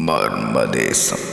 மர்மதேசம்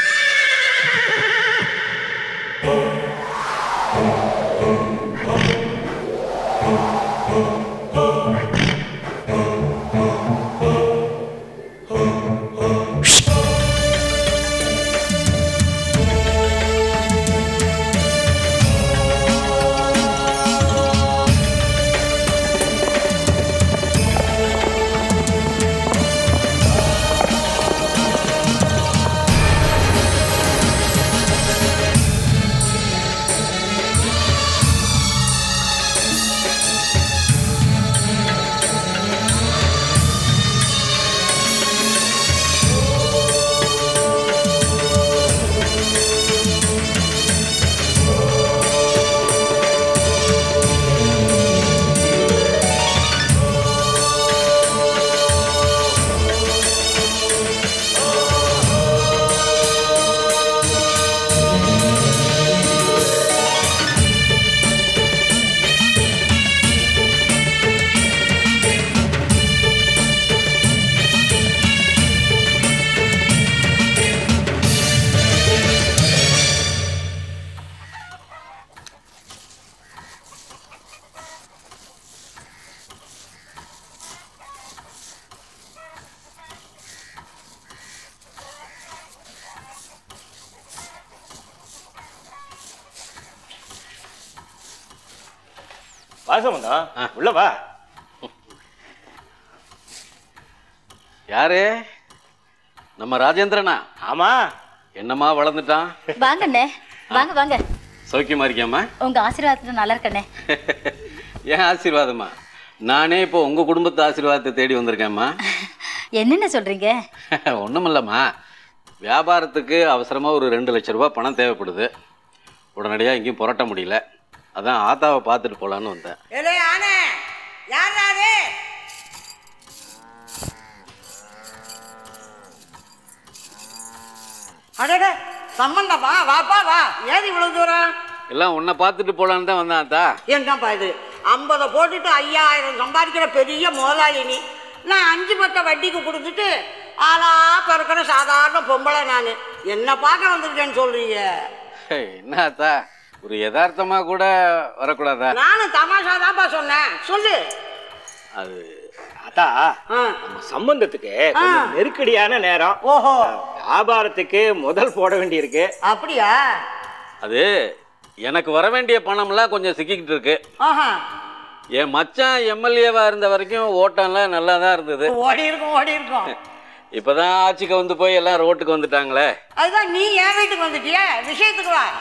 வாசமந்தா உள்ள வா யாரு நம்ம ராஜேந்திரனா ஆமா என்னம்மா வளர்ந்துட்டான் வாங்க அண்ணே வாங்க வாங்க சௌக்கியமா இருக்கியாம்மா உங்க ஆசீர்வாதத்துல நல்லா இருக்கண்ணே ஏன் ஆசீர்வாதமா நானே இப்போ உங்க குடும்பத்து ஆசீர்வாதத்தை தேடி வந்திருக்கேம்மா என்னென்ன சொல்றீங்க ஒன்றுமில்லம்மா வியாபாரத்துக்கு அவசரமாக ஒரு ரெண்டு லட்ச ரூபாய் பணம் தேவைப்படுது உடனடியாக எங்கேயும் புரட்ட முடியல அதான் ஆத்தாவை பார்த்துட்டு போகலான்னு வந்தேன் ஏலே ஆனே யார் யாரு அடட சம்பந்தமா வாப்பா வா ஏது இவ்வளவு தூரம் எல்லாம் உன்னை பார்த்துட்டு போகலான்னு தான் வந்தேன் ஆத்தா என்னப்பா இது ஐம்பதை போட்டுட்டு ஐயாயிரம் சம்பாதிக்கிற பெரிய முதலாளி நீ நான் அஞ்சு பத்தை வட்டிக்கு கொடுத்துட்டு ஆளா பிறக்கிற சாதாரண பொம்பளை நான் என்ன பார்க்க வந்திருக்கேன்னு சொல்றீங்க ஹே, என்ன ஆத்தா ஒரு யதார்த்தமாக கூட வரக்கூடாதா நானும் தமாஷா தான்ப்பா சொன்னேன் சொல்லு அது அத்தா ஆ. நம்ம சம்பந்தத்துக்கு கொஞ்சம் நெருக்கடியான நேரம் ஓஹோ வியாபாரத்துக்கு முதல் போட வேண்டியிருக்கு அப்படியா அது எனக்கு வர வேண்டிய பணம்லாம் கொஞ்சம் சிக்கிக்கிட்டு இருக்கு ஆஹா என் மச்சான் எம்எல்ஏவா இருந்த வரைக்கும் ஓட்டம்லாம் நல்லா தான் இருந்தது ஓடி இருக்கும் ஓடி இருக்கும் இப்போதான் ஆட்சிக்கு வந்து போய் எல்லாம் ரோட்டுக்கு வந்துட்டாங்களே அதுதான் நீ என் வீட்டுக்கு வந்துட்டிய விஷயத்துக்கு வா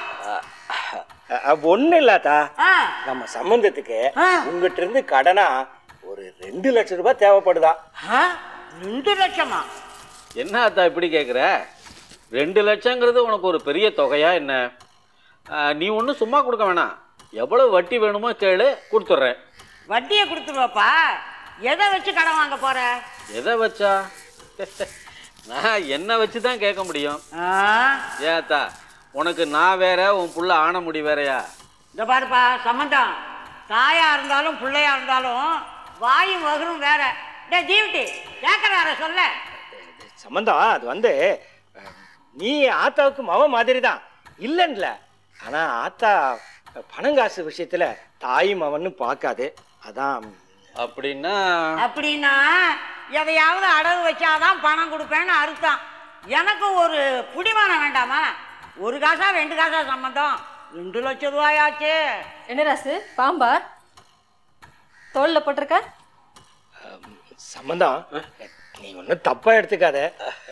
ஒன்றும் இல்லாத்தா ஆ நம்ம சம்பந்தத்துக்கு ஆ. உங்ககிட்ட இருந்து கடனா ஒரு ரெண்டு லட்சம் ரூபாய் தேவைப்படுதா ஆ? ரெண்டு லட்சமா என்ன ஆத்தா இப்படி கேட்குற ரெண்டு லட்சங்கிறது உனக்கு ஒரு பெரிய தொகையா என்ன ஆ, நீ ஒன்றும் சும்மா கொடுக்க வேணாம் எவ்வளோ வட்டி வேணுமோ கேளு கொடுத்துட்றேன் வட்டியை கொடுத்துருவாப்பா எதை வச்சு கடன் வாங்க போற எதை வச்சா நான் என்ன வச்சு தான் கேட்க முடியும் ஆ? ஏத்தா உனக்கு நான் வேற உன் புள்ள ஆனமுடி வேறயா இந்த பாருப்பா சம்மந்தம் தாயா இருந்தாலும் பிள்ளையா இருந்தாலும் வாயும் வகரும் வேற டே தீவிட்டி கேட்கறார சொல்ல சம்பந்தம் அது வந்து அஹ், நீ ஆத்தாவுக்கு மவ மாதிரி தான் இல்லைன்ல ஆனா ஆத்தா பணங்காசு விஷயத்துல தாயும் மவன்னு பார்க்காது அதான் அப்படின்னா அப்படின்னா எதையாவது அடகு வச்சாதான் பணம் கொடுப்பேன்னு அர்த்தம் எனக்கு ஒரு புடிமானம் வேண்டாமா ஒரு காசா ரெண்டு காசா சம்மந்தம் ரெண்டு லட்சம் ரூபாயாச்சு என்ன ராசு பாம்பா தோல்ல போட்டிருக்க சம்பந்தம் நீ ஒன்றும் தப்பா எடுத்துக்காத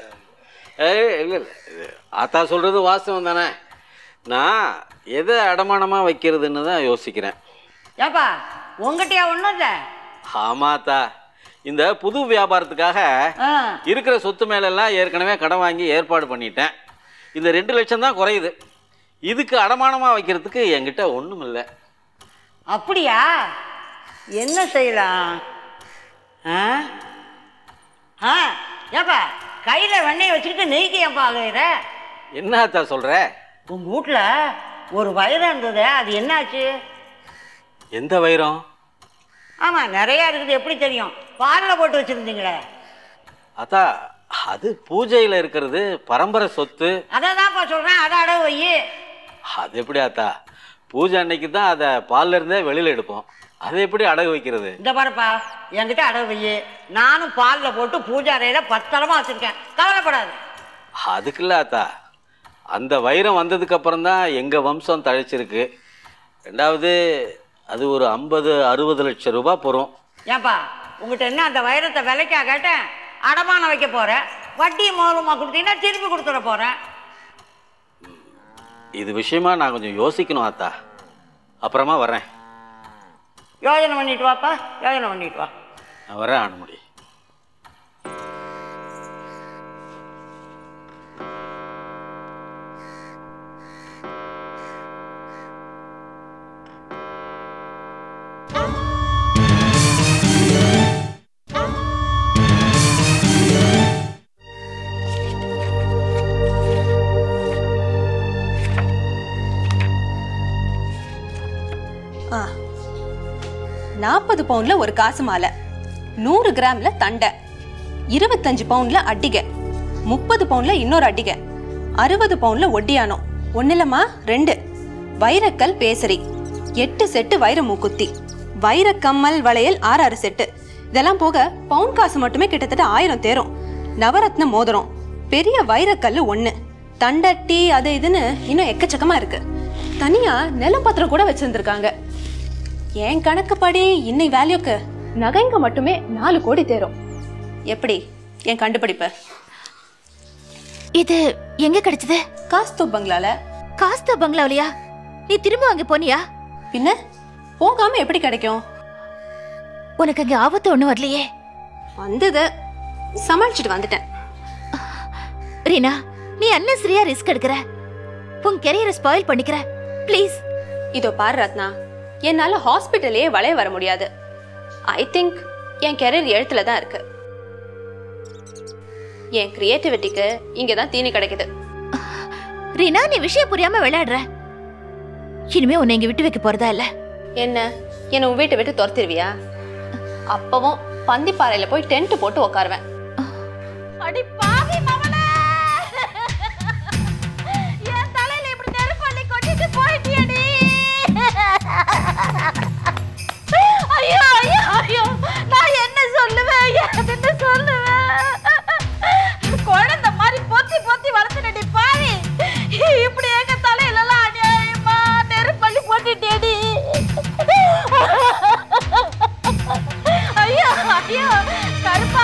ஏய் இல்லை இல்லை இது ஆத்தா சொல்கிறது வாஸ்தவம் தானே நான் எதை அடமானமாக வைக்கிறதுன்னு தான் யோசிக்கிறேன் ஏப்பா உங்ககிட்டயா ஒன்றும் இல்லை ஆமாத்தா இந்த புது வியாபாரத்துக்காக ஆ இருக்கிற சொத்து மேலெல்லாம் ஏற்கனவே கடன் வாங்கி ஏற்பாடு பண்ணிட்டேன் இந்த ரெண்டு லட்சம் தான் குறையுது இதுக்கு அடமானமாக வைக்கிறதுக்கு என்கிட்ட ஒன்றும் இல்லை அப்படியா என்ன செய்யலாம் ஆ ஆ ஏப்பா கையில் வெண்ணெய் வச்சுக்கிட்டு நெய்க்கு ஏன்பா ஆகுற என்ன ஆத்தா சொல்கிற உங்கள் வீட்டில் ஒரு வைரம் இருந்தது அது என்னாச்சு எந்த வைரம் ஆமாம் நிறையா இருக்குது எப்படி தெரியும் பாலில் போட்டு வச்சுருந்தீங்களே அத்தா அது பூஜையில் இருக்கிறது பரம்பரை சொத்து அதை தான்ப்பா சொல்கிறேன் அதை அடகு வை அது எப்படி ஆத்தா பூஜை அன்னைக்கு தான் அதை பால்ல இருந்தே வெளியில் எடுப்போம் அதை எப்படி அடகு வைக்கிறது இந்த பாருப்பா என்கிட்ட அடகு வை நானும் பாலில் போட்டு பூஜை அறையில் பத்திரமா வச்சுருக்கேன் கவலைப்படாது அதுக்குல்ல ஆத்தா அந்த வைரம் வந்ததுக்கு அப்புறம் தான் எங்கள் வம்சம் தழைச்சிருக்கு ரெண்டாவது அது ஒரு ஐம்பது அறுபது லட்சம் ரூபாய் போகிறோம் ஏன்பா உங்ககிட்ட என்ன அந்த வைரத்தை விலைக்கா கேட்டேன் அடமானம் வைக்க போகிறேன் வட்டி மூலமாக கொடுத்தீங்கன்னா திருப்பி கொடுத்துட போகிறேன் இது விஷயமா நான் கொஞ்சம் யோசிக்கணும் ஆத்தா அப்புறமா வரேன் யோஜனை பண்ணிட்டு வாப்பா யோஜனை பண்ணிட்டு வா நான் வரேன் ஆனமுடி ஆ நாற்பது பவுன்ல ஒரு காசு மாலை நூறு கிராம்ல தண்டை இருபத்தஞ்சு பவுன்ல அட்டிகை முப்பது பவுன்ல இன்னொரு அட்டிகை அறுபது பவுன்ல ஒட்டியானம் ஒன்னிலமா ரெண்டு வைரக்கல் பேசரி எட்டு செட்டு வைர மூக்குத்தி வைரக்கம்மல் வளையல் ஆறு ஆறு செட்டு இதெல்லாம் போக பவுன் காசு மட்டுமே கிட்டத்தட்ட ஆயிரம் தேரும் நவரத்ன மோதிரம் பெரிய வைரக்கல்லு ஒன்று தண்டட்டி அது இதுன்னு இன்னும் எக்கச்சக்கமா இருக்கு தனியா நிலப்பத்திரம் கூட வச்சிருந்திருக்காங்க என் கணக்குப்படி இன்னை வேல்யூக்கு நகைங்க மட்டுமே நாலு கோடி தேரும் எப்படி என் கண்டுபிடிப்பு இது எங்க கிடைச்சது காஸ்தோ பங்களால காஸ்தா பங்களாவிலையா நீ திரும்ப அங்க போனியா பின்ன போகாம எப்படி கிடைக்கும் உனக்கு அங்க ஆபத்து ஒண்ணும் வரலையே வந்தது சமாளிச்சுட்டு வந்துட்டேன் ரீனா நீ அன்னசரியா ரிஸ்க் எடுக்கிற உன் கெரியரை ஸ்பாயில் பண்ணிக்கிற ப்ளீஸ் இதோ பாரு ரத்னா என்னால ஹாஸ்பிட்டலே வளைய வர முடியாது ஐ திங்க் என் கெரியர் எழுத்துல தான் இருக்கு என் கிரியேட்டிவிட்டிக்கு இங்க தான் தீனி கிடைக்குது ரீனா நீ விஷயம் புரியாம விளையாடுற இனிமே உன்னை இங்க விட்டு வைக்க போறதா இல்ல என்ன என்ன உன் வீட்டை விட்டு துரத்திடுவியா அப்பவும் பந்திப்பாறையில போய் டென்ட் போட்டு உட்காருவேன் அடி பாவி மவனே என் தலையில இப்படி நெருப்பள்ளி கொட்டிட்டு போயிட்டியடி ஐயோ ஐயோ ஐயோ நான் என்ன சொல்லுவேன் என்ன சொல்லுவேன் குழந்தை மாதிரி பொத்தி பொத்தி வளர்த்துனடி பாவி இப்படி எங்க தலையில எல்லாம் அநியாயமா நெருப்பள்ளி போட்டுட்டேடி ஐயோ ஐயோ கருப்பா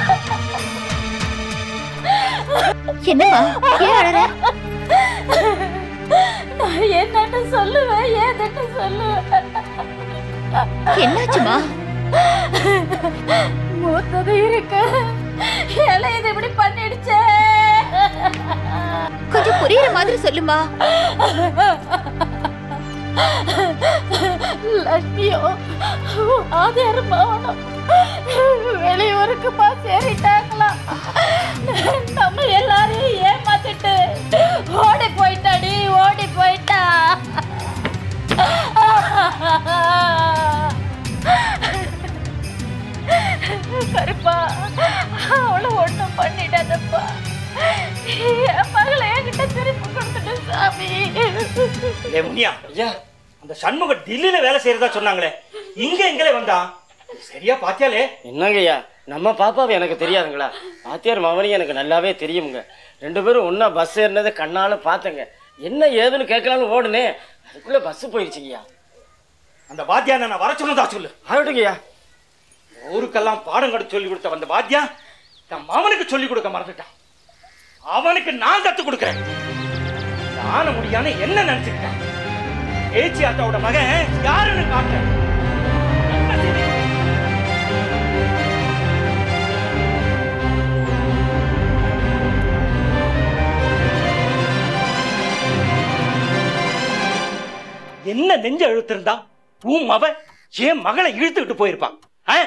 என்னம்மா ஏன் அழற நான் என்னன்னு சொல்லுவேன் ஏதன்னு சொல்லுவேன் என்னாச்சுமா மூத்தது இருக்கு இலையது இப்படி பண்ணிடுச்சே கொஞ்சம் புரியுற மாதிரி சொல்லுமா லட்சுமியோ ஆதாரம் ஆகணும் வெளியூருக்கு பாஸ் ஏறிட்டாங்களா நம்ம எல்லாரையும் ஏமாத்திட்டு ஓடி போயிட்டாடி ஓடி போயிட்டா கருப்பா அவளை ஒண்ணும் பண்ணிடாதப்பா என் மகளை என்கிட்ட திருப்பி கொடுத்துட்டு சாமி ஏ முனியா ஐயா அந்த சண்முகம் டெல்லியில வேலை செய்யறதா சொன்னாங்களே இங்க எங்களே வந்தான் சரியா பாத்தியாலே என்னங்கய்யா நம்ம பாப்பாவை எனக்கு தெரியாதுங்களா பாத்தியார் மவனையும் எனக்கு நல்லாவே தெரியுங்க ரெண்டு பேரும் ஒன்றா பஸ் ஏறினதை கண்ணால பார்த்தேங்க என்ன ஏதுன்னு கேட்கலான்னு ஓடுனே அதுக்குள்ளே பஸ் போயிடுச்சுங்கய்யா அந்த வாத்தியான நான் வர சொன்னதா சொல்லு ஆகட்டுங்கய்யா ஊருக்கெல்லாம் பாடம் கட்டு சொல்லி கொடுத்த அந்த வாத்தியா தன் மாமனுக்கு சொல்லி கொடுக்க மறந்துட்டான் அவனுக்கு நான் கத்து கொடுக்கிறேன் ஆன முடியான்னு என்ன நினைச்சுக்கிட்டான் ஏச்சி அத்தாவோட மகன் யாருன்னு காட்டுறேன் என்ன செய்வீங்க? என்ன நெஞ்ச அழுத்திருந்தா உன் மவ என் மகளை இழுத்துக்கிட்டு போயிருப்பான் ஆ?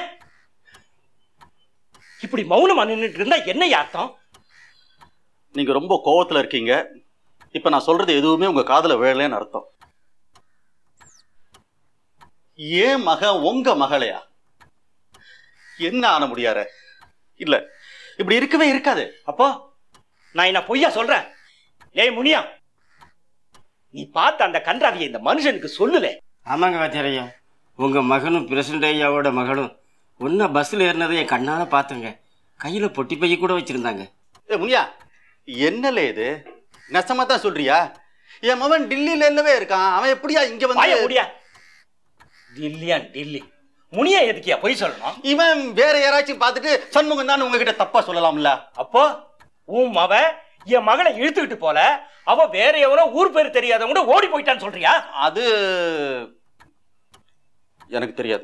இப்படி மௌனமா நின்றுட்டு இருந்தா என்ன அர்த்தம் நீங்க ரொம்ப கோவத்துல இருக்கீங்க இப்ப நான் சொல்றது எதுவுமே உங்க காதுல விழலைன்னு அர்த்தம் ஏன் மக உங்க மகளையா என்ன ஆன முடியார இல்ல இப்படி இருக்கவே இருக்காது அப்போ நான் என்ன பொய்யா சொல்றேன் ஏய் முனியா நீ பார்த்த அந்த கன்றாவியை இந்த மனுஷனுக்கு சொல்லுலே ஆமாங்க வாத்தியார் ஐயா உங்கள் மகனும் பிரசிடண்ட் ஐயாவோட மகளும் ஒன்றா பஸ்ஸில் ஏறினதை என் கண்ணால் பார்த்தேங்க கையில் பொட்டி பைய கூட வச்சுருந்தாங்க ஏ முனியா என்னலே இது நெசமா தான் சொல்றியா என் மகன் டில்லியில இல்லவே இருக்கான் அவன் எப்படியா இங்க வாய வந்து முடியா டில்லியா டில்லி முனியா எதுக்கியா பொய் சொல்லணும் இவன் வேற யாராச்சும் பார்த்துட்டு சண்முகம் தான் உங்ககிட்ட தப்பா சொல்லலாம்ல அப்போ உன் மவ என் மகளை இழுத்துக்கிட்டு போல அவ வேற எவனோ ஊர் பேர் தெரியாதவங்க ஓடி போயிட்டான்னு சொல்றியா அது எனக்கு தெரியாது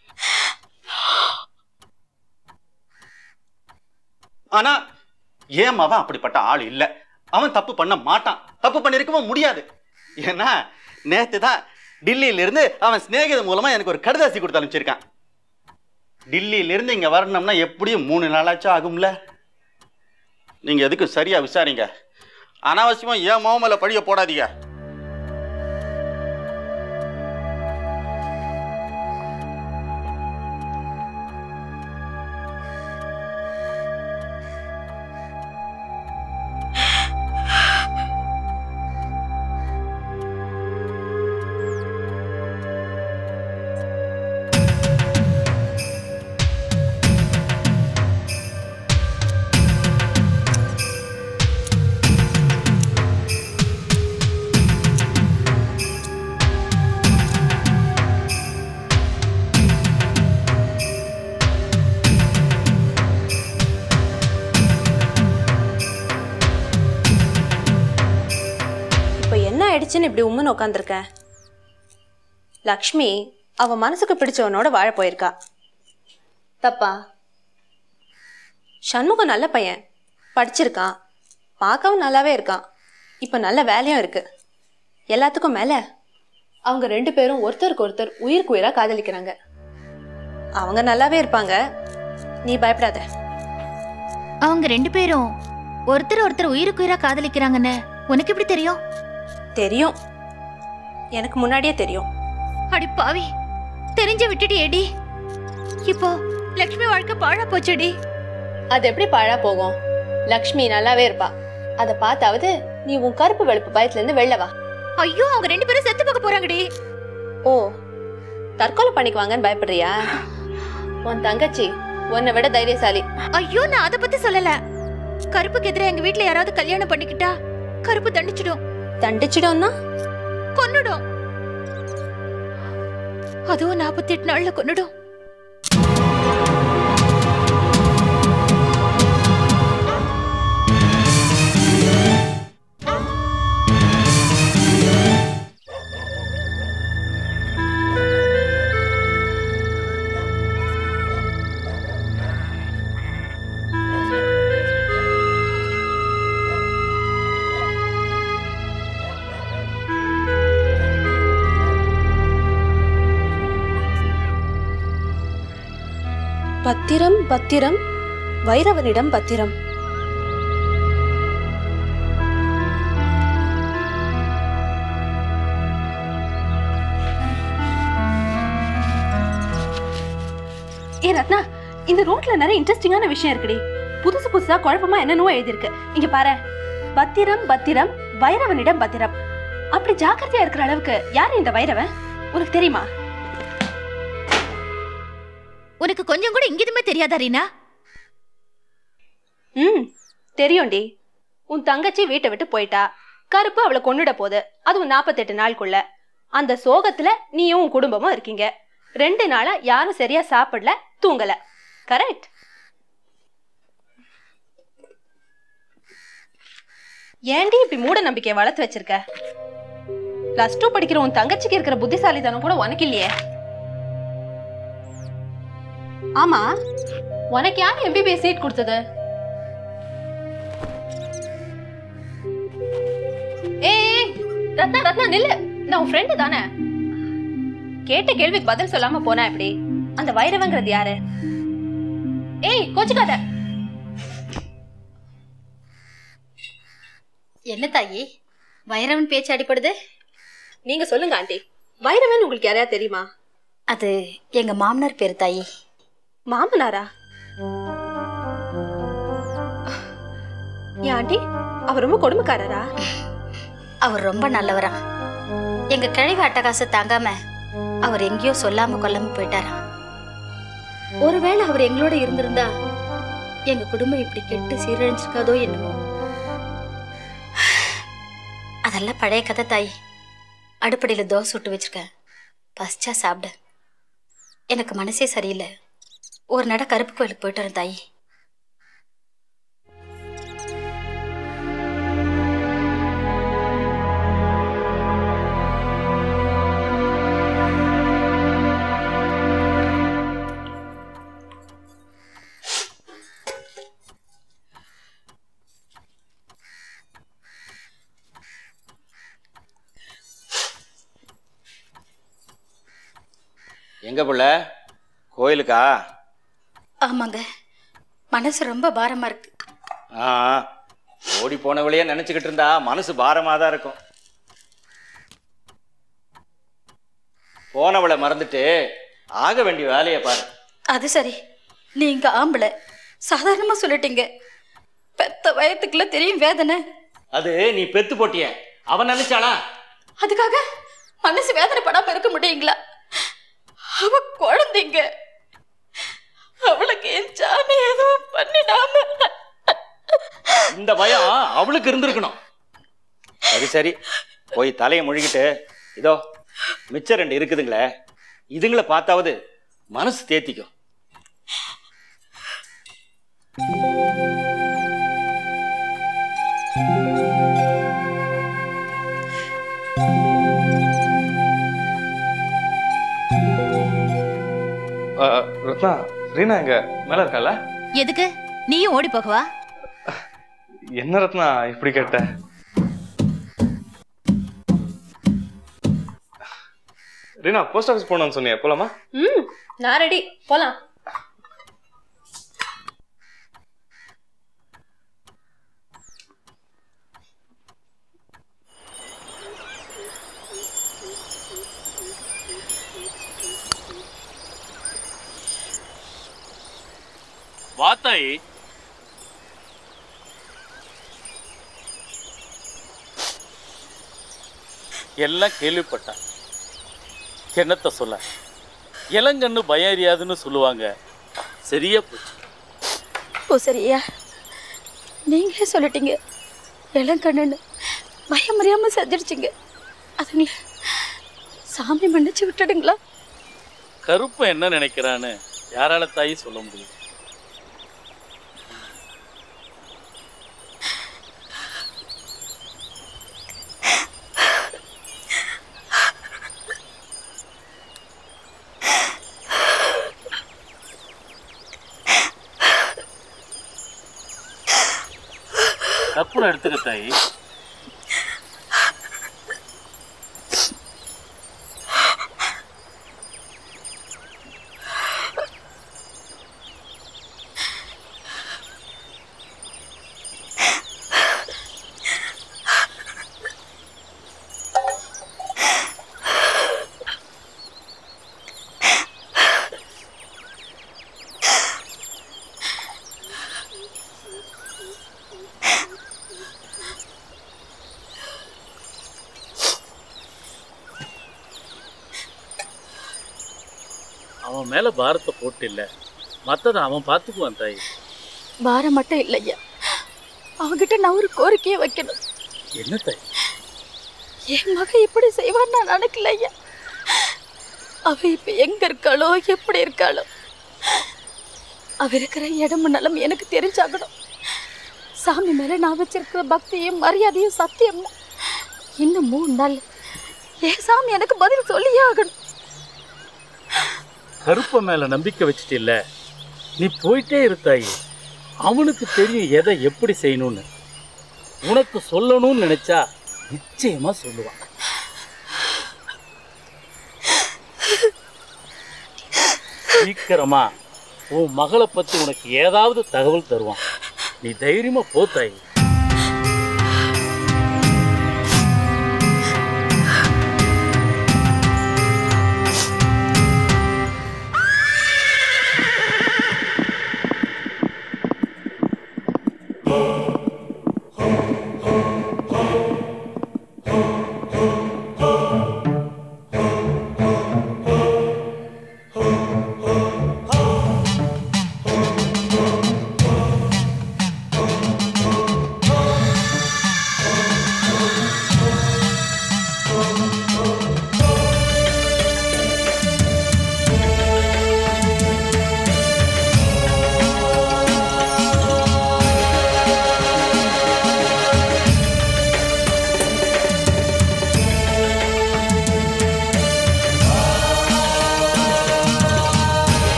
ஆனா ஏன் அவன் அப்படிப்பட்ட ஆள் இல்ல அவன் தப்பு பண்ண மாட்டான் தப்பு பண்ணிருக்கவும் முடியாது ஏன்னா நேத்து தான் டில்லியில இருந்து அவன் சிநேகித மூலமா எனக்கு ஒரு கடுதாசி கொடுத்து அனுப்பிச்சிருக்கான் டில்லியில இருந்து இங்க வரணும்னா எப்படியும் மூணு நாளாச்சும் ஆகும்ல நீங்க எதுக்கு சரியா விசாரிங்க அனாவசியமா ஏன் மோமல பழிய போடாதீங்க இப்போ என்ன ஆயிடுச்சுன்னு இப்படி உம்முன்னு உட்காந்துருக்க லக்ஷ்மி அவ மனசுக்கு பிடிச்சவனோட வாழ போயிருக்கா தப்பா சண்முகம் நல்ல பையன் படிச்சிருக்கான் பார்க்கவும் நல்லாவே இருக்கான் இப்போ நல்ல வேலையும் இருக்கு எல்லாத்துக்கும் மேல அவங்க ரெண்டு பேரும் ஒருத்தருக்கு ஒருத்தர் உயிருக்கு உயிரா காதலிக்கிறாங்க அவங்க நல்லாவே இருப்பாங்க நீ பயப்படாத அவங்க ரெண்டு பேரும் ஒருத்தர் ஒருத்தர் உயிருக்கு உயிரா காதலிக்கிறாங்கன்னு உனக்கு எப்படி தெரியும் தெரியும் எனக்கு முன்னாடியே தெரியும் அடி பாவி தெரிஞ்ச விட்டுட்டு ஏடி இப்போ லக்ஷ்மி வாழ்க்கை பாழா போச்சடி அது எப்படி பாழா போகும் லக்ஷ்மி நல்லாவே இருப்பா அதை பார்த்தாவது நீ உன் கருப்பு வெளுப்பு பயத்துல இருந்து வெளில வா ஐயோ அவங்க ரெண்டு பேரும் செத்து பார்க்க போறாங்கடி ஓ தற்கொலை பண்ணிக்குவாங்கன்னு பயப்படுறியா உன் தங்கச்சி உன்னை விட தைரியசாலி ஐயோ நான் அத பத்தி சொல்லல கருப்புக்கு எதிரா எங்க வீட்ல யாராவது கல்யாணம் பண்ணிக்கிட்டா கருப்பு தண்டிச்சிடும் தண்டிச்சிடும்னா கொன்னுடும் அதுவும் நாற்பத்தி எட்டு நாள்ல கொன்னுடும் பத்திரம் பத்திரம் வைரவனிடம் பத்திரம் ஏ ரத்னா இந்த ரோட்ல நிறைய இன்ட்ரெஸ்டிங்கான விஷயம் இருக்குடி புதுசு புதுசா குழப்பமா என்னென்னவோ எழுதியிருக்கு இங்க பாரு பத்திரம் பத்திரம் வைரவனிடம் பத்திரம் அப்படி ஜாக்கிரதையா இருக்கிற அளவுக்கு யாரு இந்த வைரவன் உனக்கு தெரியுமா உனக்கு கொஞ்சம் கூட இங்கிதுமே தெரியாதா ரீனா ம் தெரியும்டி உன் தங்கச்சி வீட்டை விட்டு போயிட்டா கருப்பு அவளை கொன்னுட போகுது அதுவும் நாற்பத்தெட்டு நாளுக்குள்ள அந்த சோகத்துல நீயும் உன் குடும்பமும் இருக்கீங்க ரெண்டு நாளா யாரும் சரியா சாப்பிடல தூங்கல கரெக்ட் ஏன்டி இப்படி மூட நம்பிக்கையை வளர்த்து வச்சிருக்க பிளஸ் டூ படிக்கிற உன் தங்கச்சிக்கு இருக்கிற புத்திசாலித்தனம் கூட உனக்கு இல்லையே ஆமா உனக்கு யார் எம்பிபிஎஸ் சீட் கொடுத்தது ஏய் ஏய், ரத்னா ரத்னா நில்லு நான் உன் ஃப்ரெண்டு தானே கேட்ட கேள்விக்கு பதில் சொல்லாம போனா எப்படி அந்த வைரவங்கிறது யாரு ஏய் கோச்சுக்காத என்ன தாயி வைரவன் பேச்சு அடிப்படுது நீங்க சொல்லுங்க ஆண்டி வைரவன் உங்களுக்கு யாரையா தெரியுமா அது எங்க மாமனார் பேரு தாயி மாமனாரா ஏன் ஆண்டி அவர் ரொம்ப கொடுமைக்காரரா அவர் ரொம்ப நல்லவரா எங்க கிழவி அட்டகாசம் தாங்காம அவர் எங்கேயோ சொல்லாம கொல்லாம போயிட்டாராம் ஒருவேளை அவர் எங்களோட இருந்திருந்தா எங்க குடும்பம் இப்படி கெட்டு சீரழிஞ்சிருக்காதோ என்னமோ அதெல்லாம் பழைய கதை தாய் அடுப்படியில தோசை சுட்டு வச்சிருக்கேன் பசிச்சா சாப்பிட எனக்கு மனசே சரியில்லை ஒரு நட கருப்பு கோயிலுக்கு போயிட்டு வரேன் தாய் எங்க புள்ள கோயிலுக்கா ஆமாங்க மனசு ரொம்ப பாரமா இருக்கு ஆ ஓடி போனவளையே நினைச்சுக்கிட்டு இருந்தா மனசு பாரமா தான் இருக்கும் போனவளை மறந்துட்டு ஆக வேண்டிய வேலையை பாரு அது சரி நீங்க ஆம்பளை சாதாரணமா சொல்லிட்டீங்க பெத்த வயத்துக்குள்ள தெரியும் வேதனை அது நீ பெத்து போட்டிய அவன் நினைச்சாளா அதுக்காக மனசு வேதனை படாம இருக்க முடியுங்களா அவ குழந்தைங்க அவளுக்கு என் சாமி எதுவும் பண்ணிடாம இந்த பயம் அவளுக்கு இருந்திருக்கணும் சரி சரி போய் தலையை முழுகிட்டு இதோ மிச்சம் ரெண்டு இருக்குதுங்களே இதுங்களை பார்த்தாவது மனசு தேத்திக்கும் ரத்னா ரீனா எங்க மேல இருக்கால எதுக்கு நீயும் ஓடி போகவா என்ன ரத்னா இப்படி கேட்ட ரீனா போஸ்ட் ஆஃபீஸ் போகணும்னு சொன்னியே போலாமா ம் நான் ரெடி போலாம் வாத்தாயி எல்லாம் கேள்விப்பட்டேன் என்னத்த சொல்ல இளங்கண்ணு பயம் அறியாதுன்னு சொல்லுவாங்க சரியா போச்சு ஓ சரியா நீங்களே சொல்லிட்டீங்க இளங்கண்ணுன்னு பயம் அறியாம செஞ்சிருச்சிங்க அதுங்கள சாமி மன்னிச்சு விட்டுடுங்களா கருப்பு என்ன நினைக்கிறான்னு யாரால தாயி சொல்ல முடியும் கற்பூரம் எடுத்துக்க தாயி அவன் மேல பாரத்தை போட்டு இல்ல மத்ததை அவன் பார்த்துக்குவான் தாயி பாரம் மட்டும் இல்லையா அவகிட்ட நான் ஒரு கோரிக்கையை வைக்கணும் என்ன தாயி என் மக இப்படி செய்வான்னு நான் நினைக்கல ஐயா அவ இப்ப எங்க இருக்காளோ எப்படி இருக்காளோ அவ இருக்கிற இடமும் நலம் எனக்கு தெரிஞ்சாகணும் சாமி மேல நான் வச்சிருக்கிற பக்தியும் மரியாதையும் சத்தியம் இன்னும் மூணு நாள் ஏன் சாமி எனக்கு பதில் சொல்லியே ஆகணும் கருப்ப மேல நம்பிக்கை வச்சுட்டு இல்ல நீ போயிட்டே இருத்தாயி அவனுக்கு தெரியும் எதை எப்படி செய்யணும்னு உனக்கு சொல்லணும்னு நினைச்சா நிச்சயமா சொல்லுவான் சீக்கிரமா உன் மகளை பத்தி உனக்கு ஏதாவது தகவல் தருவான் நீ தைரியமா போ தாயி